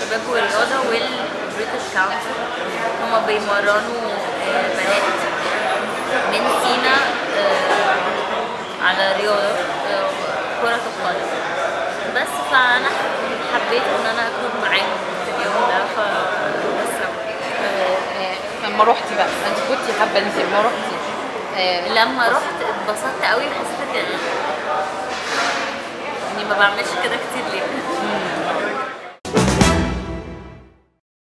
الشباب والرياضه والبريتش كونسل هما بيمرنوا آه، بنات من سينا آه، على رياضه آه، كره القدم بس فانا حبيت ان انا اكون معاهم في اليوم ده ف بس آه، آه، لما رحتي بقى انت كنتي حابه انت لما رحتي آه، لما رحت اتبسطت قوي وحسيت ان اني ما بعملش كده كتير ليه